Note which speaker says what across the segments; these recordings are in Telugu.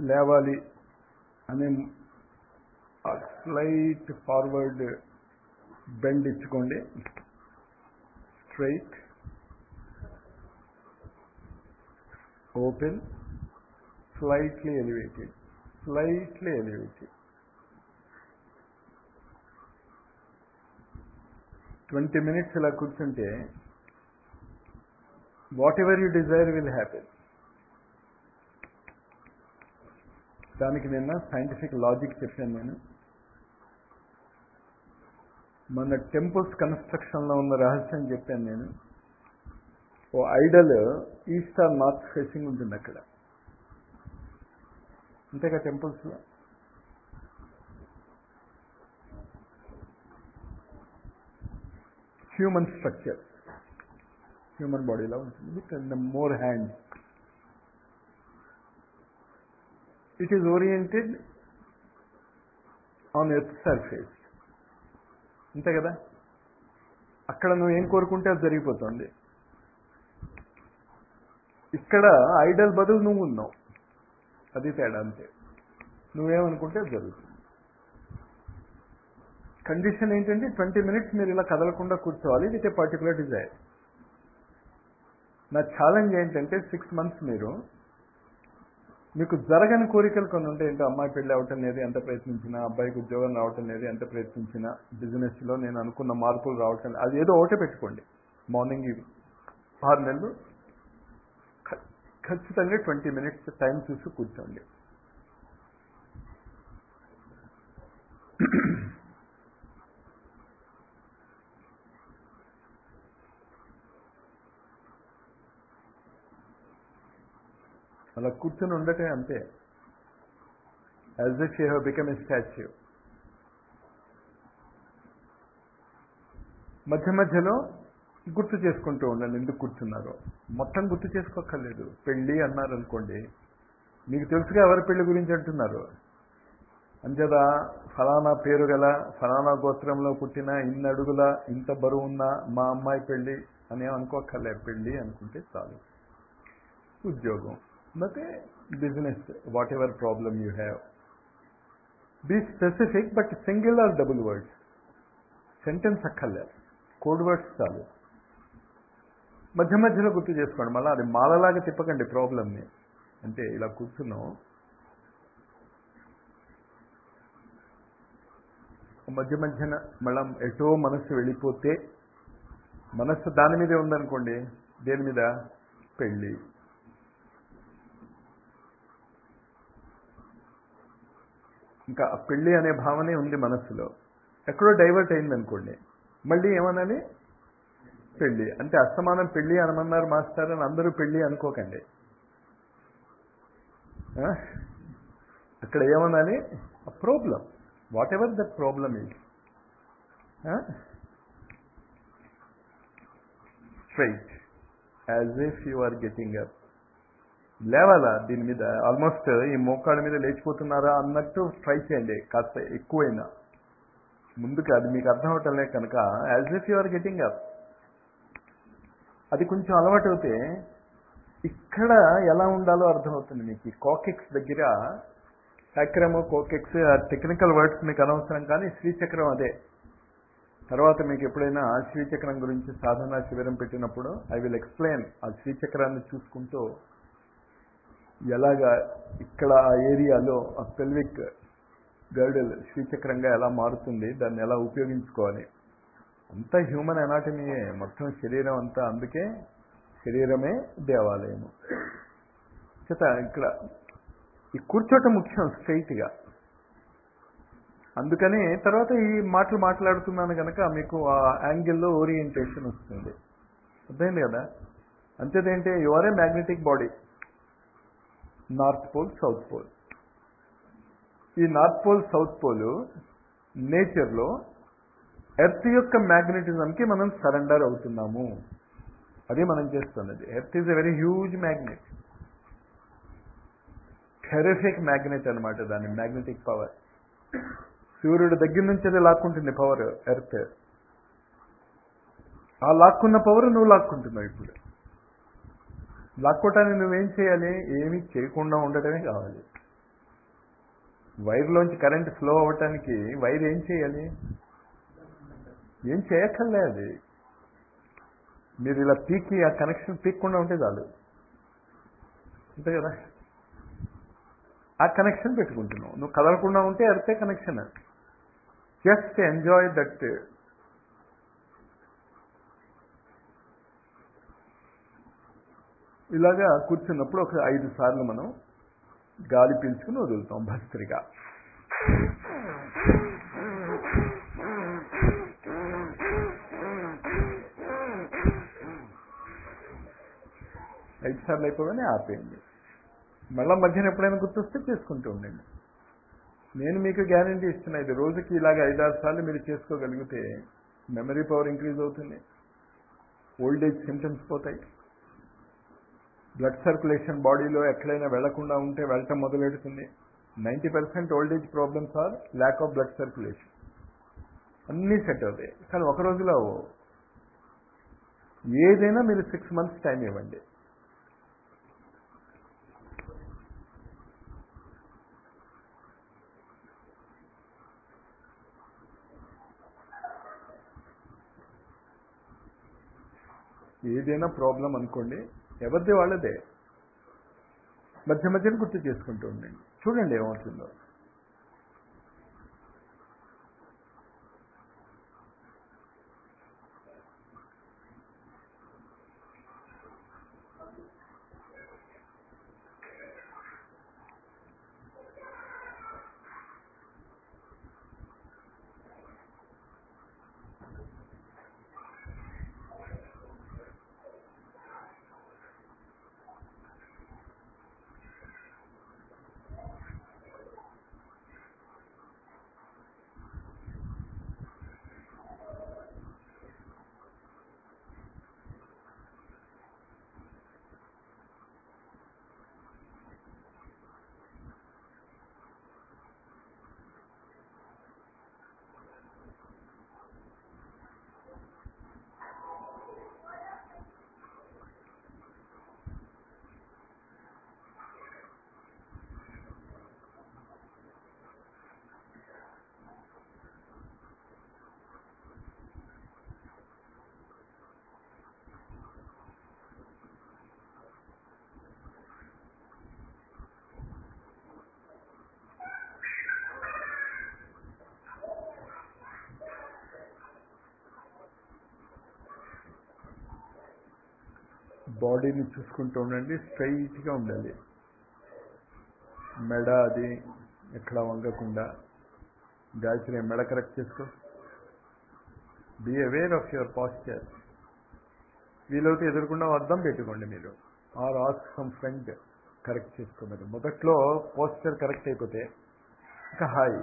Speaker 1: లేవాలి అనే స్లైట్ ఫార్వర్డ్ బెండ్ ఇచ్చుకోండి straight open slightly elevated slightly elevated twenty minutes ఇలా కూర్చుంటే whatever you desire will happen దానికి నిన్న సైంటిఫిక్ లాజిక్ చెప్పాను నేను మన టెంపుల్స్ కన్స్ట్రక్షన్లో ఉన్న రహస్యం చెప్పాను నేను ఓ idol east or north facing ఉంటుంది అక్కడ అంతేగా టెంపుల్స్లో హ్యూమన్ స్ట్రక్చర్ హ్యూమన్ బాడీలో ఉంటుంది with more hand it is oriented on earth surface అంతే కదా అక్కడ నువ్వు ఏం కోరుకుంటే అది జరిగిపోతుంది ఇక్కడ ఐడల్ బదులు నువ్వు ఉన్నావు అది తేడా అంతే నువ్వేమనుకుంటే అది జరుగుతుంది కండిషన్ ఏంటంటే ట్వంటీ మినిట్స్ మీరు ఇలా కదలకుండా కూర్చోవాలి విత్ ఏ పర్టికులర్ డిజైర్ నా ఛాలెంజ్ ఏంటంటే సిక్స్ మంత్స్ మీరు మీకు జరగని కోరికలు కొన్ని ఉంటాయి ఏంటో అమ్మాయి పెళ్లి అవటం లేదు ఎంత ప్రయత్నించినా అబ్బాయికి ఉద్యోగం రావటం లేదు ఎంత ప్రయత్నించినా బిజినెస్లో నేను అనుకున్న మార్పులు రావటం లేదు అది ఏదో ఒకటే పెట్టుకోండి మార్నింగ్ ఈవినింగ్ ఆరు నెలలు ఖచ్చితంగా ట్వంటీ మినిట్స్ టైం చూసి కూర్చోండి అలా కూర్చొని ఉండటం అంతే as if you have become a statue మధ్య మధ్యలో గుర్తు చేసుకుంటూ ఉండండి ఎందుకు కూర్చున్నారో మొత్తం గుర్తు చేసుకోక్కర్లేదు పెళ్ళి అన్నారు అనుకోండి మీకు తెలుసుగా ఎవరి పెళ్లి గురించి అంటున్నారు అంచేత ఫలానా పేరు గల ఫలానా గోత్రంలో పుట్టిన ఇన్ని అడుగుల ఇంత బరువు ఉన్న మా అమ్మాయి పెళ్ళి అని అనుకోక్కర్లే పెళ్ళి అనుకుంటే చాలు ఉద్యోగం ಮತ್ತೆ business whatever problem you have be specific but single or double words sentence అక్కర్లే కోడ్ వర్డ్స్ చాలు మధ్య మధ్యలో గుర్తు చేసుకోండి మళ్ళీ అది మాలలాగా తిప్పకండి ప్రాబ్లమ్ని అంటే ఇలా కూర్చున్నాం మధ్య మధ్యన మళ్ళా ఎటో మనస్సు వెళ్ళిపోతే మనస్సు దాని మీదే ఉందనుకోండి దేని మీద పెళ్ళి ఇంకా పెళ్ళి అనే భావనే ఉంది మనస్సులో ఎక్కడో డైవర్ట్ అయింది అనుకోండి మళ్ళీ ఏమనాలి పెళ్ళి అంటే అస్తమానం పెళ్ళి అనమన్నారు మాస్టర్ అని అందరూ పెళ్ళి అనుకోకండి అక్కడ ఏమనాలి problem whatever that problem is straight as if you are getting up లేవాలా దీని మీద ఆల్మోస్ట్ ఈ మోకాళ్ళ మీద లేచిపోతున్నారా అన్నట్టు ట్రై చేయండి కాస్త ఎక్కువైనా ముందుకు అది మీకు అర్థం అవటంలే కనుక as if you are getting up అది కొంచెం అలవాటు అవుతే ఇక్కడ ఎలా ఉండాలో అర్థమవుతుంది మీకు ఈ కోకెక్స్ దగ్గర సక్రము కోకెక్స్ ఆ టెక్నికల్ వర్డ్స్ మీకు అనవసరం కానీ శ్రీచక్రం అదే తర్వాత మీకు ఎప్పుడైనా శ్రీచక్రం గురించి సాధనా శిబిరం పెట్టినప్పుడు ఐ విల్ ఎక్స్ప్లెయిన్ ఆ శ్రీచక్రాన్ని చూసుకుంటూ ఎలాగా ఇక్కడ ఆ ఏరియాలో ఆ పెల్విక్ గర్డల్ శ్రీచక్రంగా ఎలా మారుతుంది దాన్ని ఎలా ఉపయోగించుకోవాలి అంతా హ్యూమన్ ఎనాటమీయే మొత్తం శరీరం అంతా అందుకే శరీరమే దేవాలయము చేత ఇక్కడ ఈ కూర్చోటం ముఖ్యం స్ట్రైట్గా అందుకని తర్వాత ఈ మాటలు మాట్లాడుతున్నాను కనుక మీకు ఆ యాంగిల్లో ఓరియంటేషన్ వస్తుంది అర్థమైంది కదా అంతేదేంటి your a magnetic body north pole south pole ఈ నార్త్ పోల్ సౌత్ పోల్ నేచర్లో ఎర్త్ యొక్క మ్యాగ్నెటిజంకి మనం సరెండర్ అవుతున్నాము అది మనం చేస్తున్నది earth is a very huge magnet terrific magnet అనమాట దాని మ్యాగ్నెటిక్ పవర్ సూర్యుడు దగ్గర నుంచి అది లాక్కుంటుంది పవర్ ఎర్త్ ఆ లాక్కున్న పవర్ నువ్వు లాక్కుంటున్నావు ఇప్పుడు లాక్కోవటానికి నువ్వేం చేయాలి ఏమీ చేయకుండా ఉండటమే కావాలి వైర్లోంచి కరెంట్ ఫ్లో అవ్వటానికి వైర్ ఏం చేయాలి ఏం చేయక్కర్లే అది మీరు ఇలా పీక్కి ఆ కనెక్షన్ పీక్కుండా ఉంటే చాలు అంతే కదా ఆ కనెక్షన్ పెట్టుకుంటున్నావు నువ్వు కదలకుండా ఉంటే అడితే కనెక్షన్ జస్ట్ ఎంజాయ్ దట్ ఇలాగా కూర్చున్నప్పుడు ఒక ఐదు సార్లు మనం గాలి పీల్చుకుని వదులుతాం భస్త్రిగా ఐదు సార్లు అయిపోగానే ఆపేయండి మళ్ళా మధ్యన ఎప్పుడైనా గుర్తొస్తే చేసుకుంటూ ఉండండి నేను మీకు గ్యారంటీ ఇస్తున్నా ఇది రోజుకి ఇలాగ ఐదారు సార్లు మీరు చేసుకోగలిగితే మెమరీ పవర్ ఇంక్రీజ్ అవుతుంది ఓల్డ్ ఏజ్ సిమ్టమ్స్ పోతాయి బ్లడ్ సర్క్యులేషన్ బాడీలో ఎక్కడైనా వెళ్లకుండా ఉంటే వెళ్ళటం మొదలెడుతుంది ninety percent old age problems or lack of blood circulation అన్నీ సెట్ అవుతాయి కానీ ఒక రోజులో అవ్వవు. ఏదైనా మీరు సిక్స్ మంత్స్ టైం ఇవ్వండి ఏదైనా ప్రాబ్లం అనుకోండి ఎవరిది వాళ్ళదే మధ్య మధ్యన గుర్తు చేసుకుంటూ ఉండండి చూడండి ఏమవుతుందో బాడీని చూసుకుంటూ ఉండండి స్ట్రైట్గా ఉండాలి మెడ అది ఎక్కడ వంగకుండా గాయత్రి మెడ కరెక్ట్ చేసుకో be aware of your posture వీలైతే ఎదురకుండా అద్దం పెట్టుకోండి మీరు or ask some friend correct చేసుకోమని మొదట్లో పోస్చర్ కరెక్ట్ అయిపోతే ఇంకా హాయ్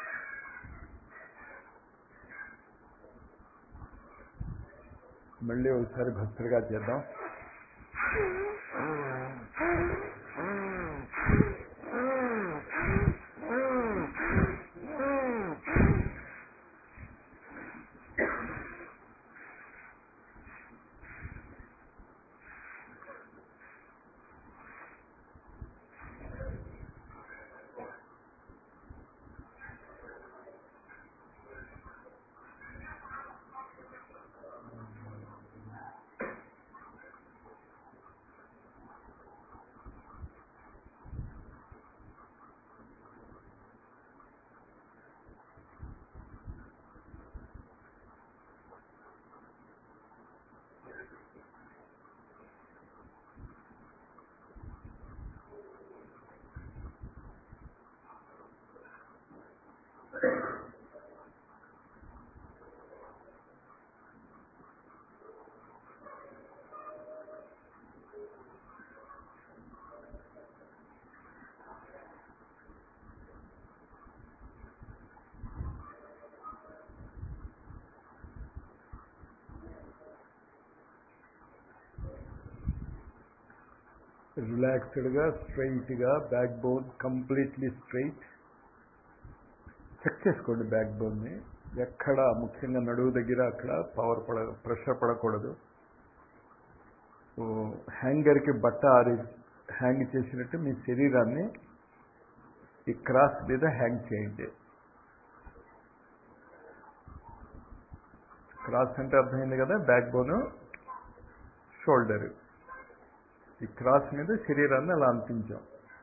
Speaker 1: మళ్ళీ ఒకసారి భక్తులుగా చేద్దాం రిలాక్స్డ్గా స్ట్రైట్గా back bone completely straight check చేసుకోండి బ్యాక్ బోన్ని ఎక్కడ ముఖ్యంగా నడువు దగ్గర అక్కడ పవర్ పడ ప్రెషర్ పడకూడదు హ్యాంగర్కి బట్ట ఆరి హ్యాంగ్ చేసినట్టు మీ శరీరాన్ని ఈ క్రాస్ మీద హ్యాంగ్ చేయండి క్రాస్ అంటే అర్థమైంది కదా బ్యాక్ బోన్ షోల్డర్ ఈ క్రాస్ మీద శరీరాన్ని అలా అందించాం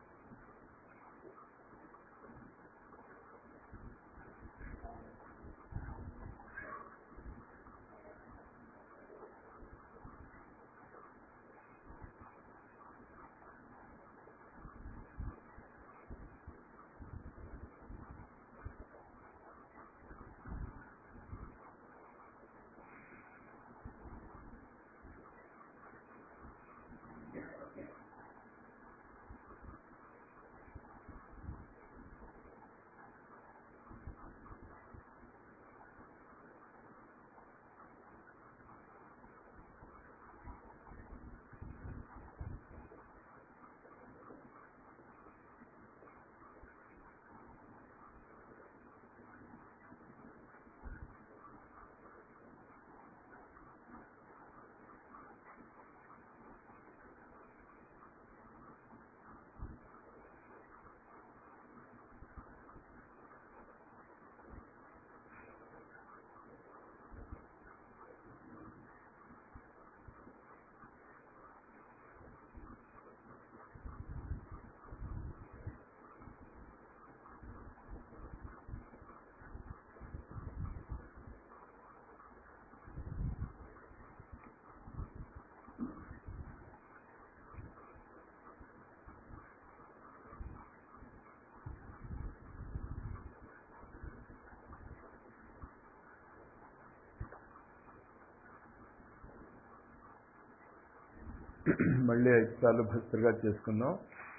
Speaker 1: మళ్ళీ ఐదు సార్లు భక్తులుగా చేసుకుందాం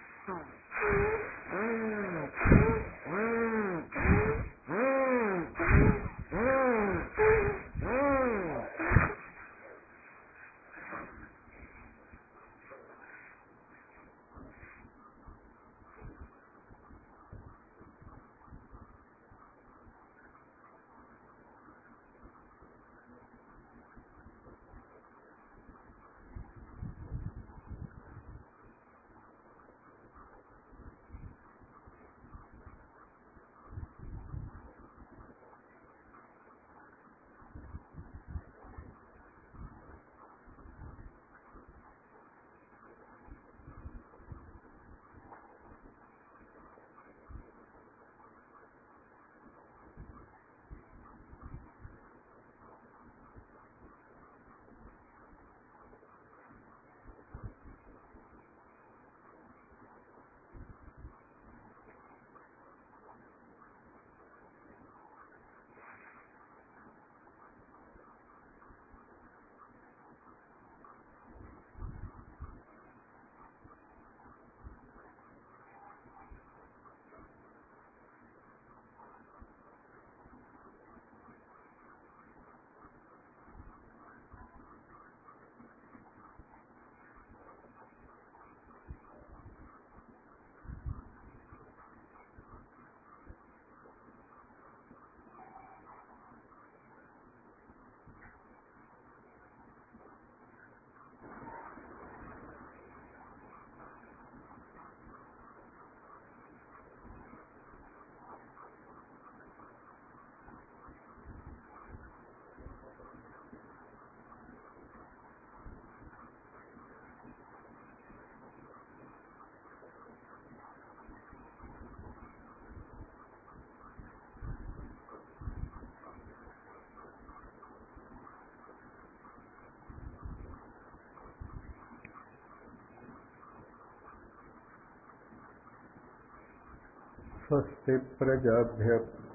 Speaker 1: स्वस्ति प्रजाभ्य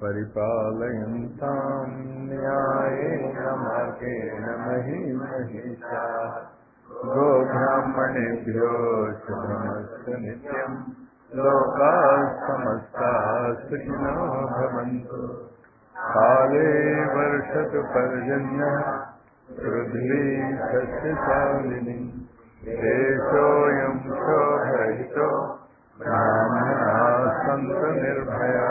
Speaker 1: परिपालयन्तां न्यायेन मार्गेण मही महिषा गोब्राह्मणेभ्यो शुभमस्तु नित्यम् लोकाः समस्ताः सुखिनो भवन्तु काले वर्षतु पर्जन्यः पृथ्वी सस्यशालिनी देशोऽयं शोभयितो ब्राह्मणाः सन्तु निर्भया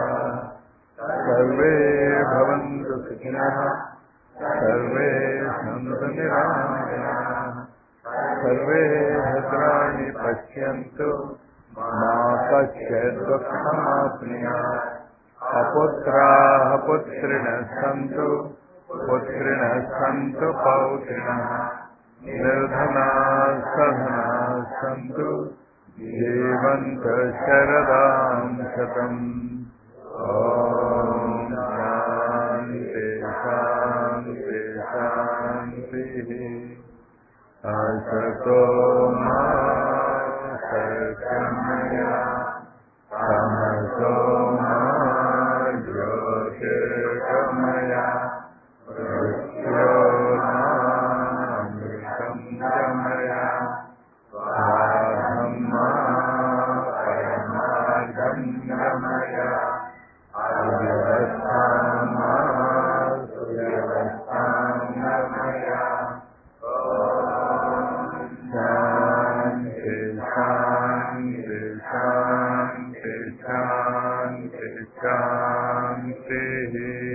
Speaker 1: सर्वे भवन्तु सुखिनः सर्वे सन्तु निरामयाः सर्वे भद्राणि पश्यन्तु मा कश्चित् दुःखमाप्नुयात् అపుత్రాः పుత్రిణः सन्तु पुत्रिणः सन्तु पौत्रिणः निर्धनाः सधनाः सन्तु जीवन्तः शरदां शतम् ॐ शान्ति शान्ति शान्तिः असतो मा सत्समया तमसो मा ज्योतिर्गमया मृत्योर्मामृतं गमया स्वाहं मा परमार्गं गमया अव्यवस्थां मा सुव्यवस्थां गमया शान्ति शान्ति शान्ति शान्ति शान्तिः